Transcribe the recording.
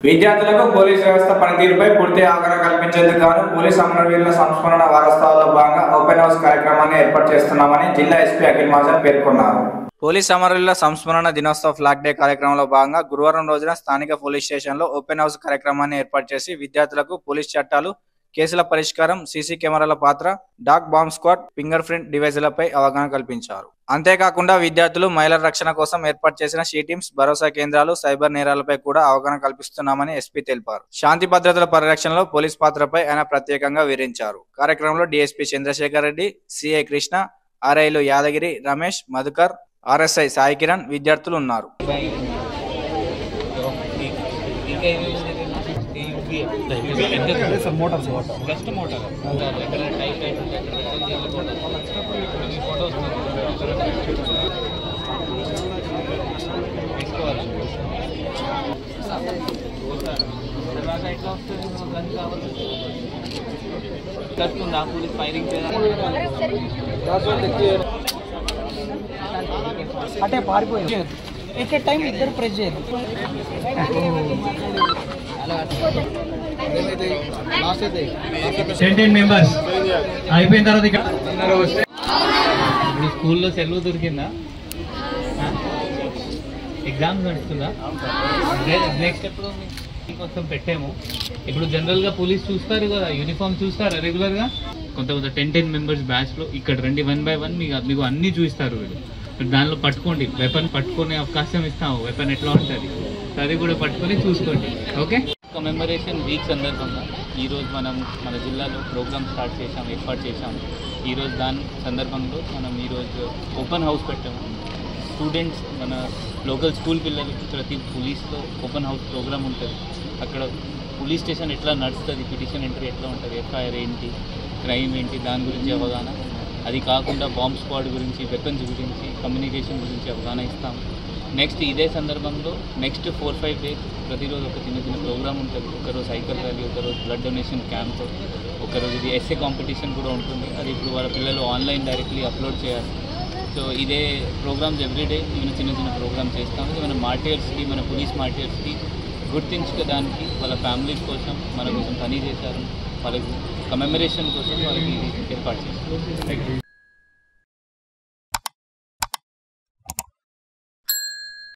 విద్యార్థులకు పోలీస్ వ్యవస్థ పనితీరుపై పూర్తి అవగాహన కల్పించేందుకు గాను పోలీస్ అమరవీరుల సంస్మరణ వారోత్సవాల్లో భాగంగా ఓపెన్ హౌస్ కార్యక్రమాన్ని ఏర్పాటు చేస్తున్నామని జిల్లా ఎస్పీ అఖిల్ మహాజన్ పేర్కొన్నారు పోలీస్ అమరుల సంస్మరణ దినోత్సవ ఫ్లాగ్ డే కార్యక్రమంలో భాగంగా గురువారం రోజున స్థానిక పోలీస్ స్టేషన్లో ఓపెన్ హౌస్ కార్యక్రమాన్ని ఏర్పాటు చేసి విద్యార్థులకు పోలీస్ చట్టాలు కేసుల పరిష్కారం సీసీ కెమెరాల పాత్ర dog bomb squad finger print డివైజులపై అవగాహన కల్పించారు అంతేకాకుండా విద్యార్థులు మహిళల రక్షణ కోసం ఏర్పాటు చేసిన షీ టీమ్స్ భరోసా కేంద్రాలు సైబర్ నేరాలపై కూడా అవగాహన కల్పిస్తున్నామని ఎస్పీ తెలిపారు శాంతి భద్రతల పరిరక్షణలో పోలీస్ పాత్రపై ఆయన ప్రత్యేకంగా వివరించారు కార్యక్రమంలో డీఎస్పీ చంద్రశేఖర్ రెడ్డి సిఐ కృష్ణ ఆర్ఐలు యాదగిరి రమేష్ మధుకర్ ఆర్ఎస్ఐ సాయి కిరణ్ విద్యార్థులు ఉన్నారు జస్ట్ మోటార్ ఎక్కడ టైప్ టైప్ ఉంటే అక్కడ పెట్టండి వెళ్ళిపోతాం మీ ఫోటోస్ తీసుకోవాలి తర్వాత ఎట్లా వస్తుంది గన్ కావాలి కట్టుకుందా పోలీస్ ఫైరింగ్ అంటే పారిపోయింది ఎట్ టైం ఇద్దరు ప్రెస్ చేయరు టెన్ టెన్ మెంబర్స్ అయిపోయిన తర్వాత ఇక్కడ ఇప్పుడు స్కూల్లో సెలవు దొరికిందా ఎగ్జామ్స్ నడుస్తుందా నెక్స్ట్ ఎప్పుడు మీకోసం పెట్టాము ఇప్పుడు జనరల్గా పోలీస్ చూస్తారు కదా యూనిఫామ్ చూస్తారా రెగ్యులర్గా కొంత కొంత టెన్ టెన్ మెంబర్స్ బ్యాచ్లో ఇక్కడ రండి వన్ బై వన్ మీకు మీకు అన్నీ చూపిస్తారు వీళ్ళు మీరు దానిలో పట్టుకోండి వెపన్ పట్టుకునే అవకాశం ఇస్తాము వెపన్ ఎట్లా ఉంటుంది సో అది కూడా పట్టుకొని చూసుకోండి ఓకే కమెమరేషన్ వీక్ సందర్భంగా ఈరోజు మనం మన జిల్లాలో ప్రోగ్రామ్ స్టార్ట్ చేసాం ఏర్పాటు చేసాము ఈరోజు దాని సందర్భంలో మనం ఈరోజు ఓపెన్ హౌస్ పెట్టాము స్టూడెంట్స్ మన లోకల్ స్కూల్ పిల్లలకి ప్రతి పోలీస్లో ఓపెన్ హౌస్ ప్రోగ్రామ్ ఉంటుంది అక్కడ పోలీస్ స్టేషన్ ఎట్లా నడుస్తుంది పిటిషన్ ఎంట్రీ ఎట్లా ఉంటుంది ఎఫ్ఐఆర్ ఏంటి క్రైమ్ ఏంటి దాని గురించి అవగాహన అది కాకుండా బాంబ్ స్క్వాడ్ గురించి వెపన్స్ గురించి కమ్యూనికేషన్ గురించి అవగాహన ఇస్తాం నెక్స్ట్ ఇదే సందర్భంలో నెక్స్ట్ ఫోర్ ఫైవ్ డేస్ ప్రతిరోజు ఒక చిన్న చిన్న ప్రోగ్రామ్ ఉంటుంది ఒకరోజు సైకిల్ ర్యాలీ ఒకరోజు బ్లడ్ డొనేషన్ క్యాంప్ ఒకరోజు ఇది ఎస్ఏ కాంపిటీషన్ కూడా ఉంటుంది అది ఇప్పుడు వాళ్ళ పిల్లలు ఆన్లైన్ డైరెక్ట్లీ అప్లోడ్ చేయాలి సో ఇదే ప్రోగ్రామ్స్ ఎవ్రీడే ఈవెన్ చిన్న చిన్న ప్రోగ్రామ్ చేస్తాము ఇది మన మార్టియర్స్కి మన పోలీస్ మార్టియర్స్కి గుర్తించడానికి వాళ్ళ ఫ్యామిలీస్ కోసం మన కోసం పని చేశారు వాళ్ళకి కమెమరేషన్ కోసం వాళ్ళకి ఇది ఏర్పాటు చేశారు